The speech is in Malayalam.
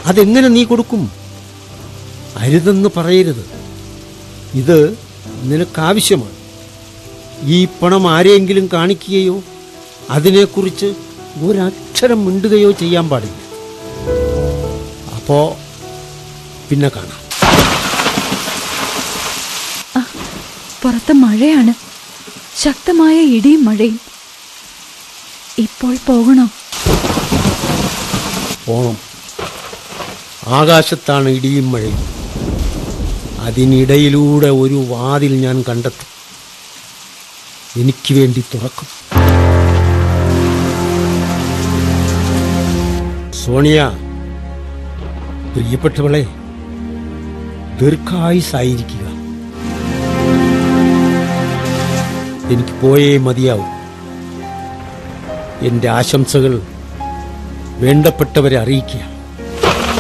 അതെങ്ങനെ നീ കൊടുക്കും അരുതെന്ന് പറയരുത് ഇത് നിനക്കാവശ്യമാണ് ഈ പണം ആരെയെങ്കിലും കാണിക്കുകയോ അതിനെക്കുറിച്ച് ഒരക്ഷരം മിണ്ടുകയോ ചെയ്യാൻ പാടില്ല അപ്പോ പിന്നെ കാണാം പുറത്ത് മഴയാണ് ശക്തമായ ഇടിയും മഴയും ഇപ്പോൾ പോകണോ ഓണം ആകാശത്താണ് ഇടിയും മഴയും അതിനിടയിലൂടെ ഒരു വാതിൽ ഞാൻ കണ്ടെത്തും എനിക്ക് വേണ്ടി തുറക്കും സോണിയ പ്രിയപ്പെട്ടവളെ ദീർഘായുസായിരിക്കുക എനിക്ക് പോയേ മതിയാവും എന്റെ ആശംസകൾ വേണ്ടപ്പെട്ടവരെ അറിയിക്കുക